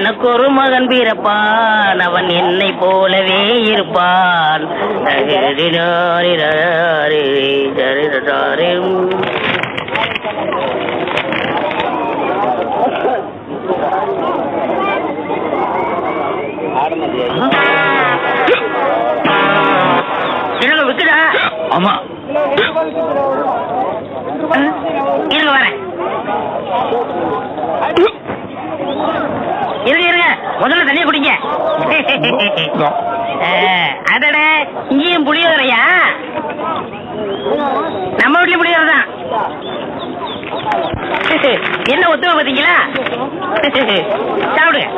எனக்கு ஒரு மகன் பிறப்பான் அவன் என்னை போலவே இருப்பான் என்னங்க விக்குதா ஆமா இருங்க வரேன் இருங்க இருங்க முதல்ல தண்ணி குடிங்க அஹ், அடட இங்கேயும் புளியோதரையா நம்ம வீட்லயும் புளியோதரை தான் என்ன ஒத்துமை பாத்தீங்களா சாப்பிடுங்க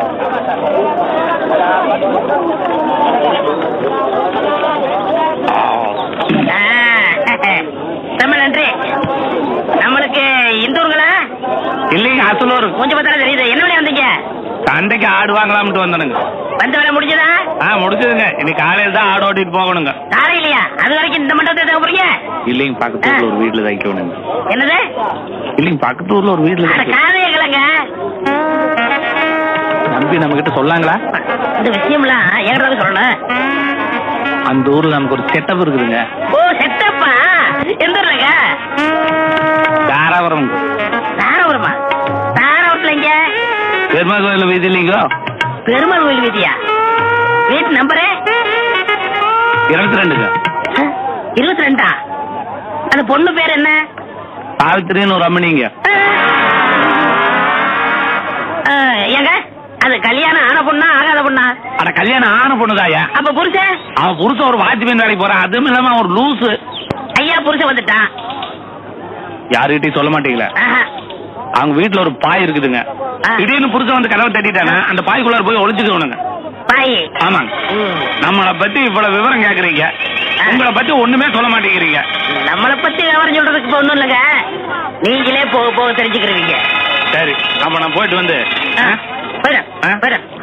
ஆஹ், ரொம்ப நன்றி நம்மளுக்கு இந்த ஊருங்களா இல்லைங்க அசலூர் கொஞ்சம் பார்த்தா தெரியுது என்ன வழி வந்தீங்க சண்டைக்கு ஆடு வாங்கலாம்னு வந்தனுங்க வந்த வேலை முடிஞ்சதா ஆ முடிச்சதுங்க இன்னைக்கு காலையில தான் ஆடு ஓட்டிட்டு போகணுங்க காலை இல்லையா அது வரைக்கும் இந்த மண்டபத்தை தேவை போறீங்க இல்லைங்க பக்கத்து ஊர்ல ஒரு வீட்டுல தைக்கணுங்க என்னது இல்லைங்க பக்கத்து ஊர்ல ஒரு வீட்டுல அட தைக்கணும் காதைய கிளங்க நம்பி நம்ம கிட்ட சொல்லாங்களா இந்த விஷயம்லாம் எங்கிட்ட சொல்லணும் அந்த ஊர்ல நமக்கு ஒரு செட்டப் இருக்குதுங்க ஓ செட்டப்பா எந்த ஊர்லங்க தாராபுரம் தாராபுரமா தாராபுரத்துல இங்க பெருமாள் கோயில் வீதி இல்லைங்களோ பெருமாள் கோயில் வீதியா வீட்டு நம்பரு இருபத்தி ரெண்டுங்க இருபத்தி ரெண்டா அந்த பொண்ணு பேர் என்ன சாவித்திரின்னு ஒரு அம்மனிங்க ஆ, ஏங்க அது கல்யாணம் ஆன பொண்ணா ஆகாத பொண்ணா அட கல்யாணம் ஆன பொண்ணுதாயா அப்ப புருஷன் அவன் புருஷன் ஒரு வாட்ச்மேன் வேலைக்கு போறான் அதுவும் இல்லாம அவன் ஒரு லூசு ஐயா புருஷன் வந்துட்டான் யாருகிட்டயும் சொல்ல மாட்டீங்களா ஆஹா. அவங்க வீட்டுல ஒரு பாய் இருக்குதுங்க ஆ. திடீர்னு புருஷன் வந்து கதவை தட்டிட்டானா அந்த பாய்க்குள்ளார போய் ஒளிஞ்சுக்கணுங்க பாய் ஆமாங்க ம். நம்மளை பத்தி இவ்வளவு விவரம் கேக்குறீங்க ஆ. உங்களை பத்தி ஒண்ணுமே சொல்ல மாட்டேங்கிறீங்க நம்மளை பத்தி விவரம் சொல்றதுக்கு இப்ப ஒண்ணும் இல்லைங்க நீங்களே போக போக தெரிஞ்சுக்கிறீங்க சரி அப்ப நான் போயிட்டு வந்து ஆ, ஆ? போயிடும் ஆ? போயிடும்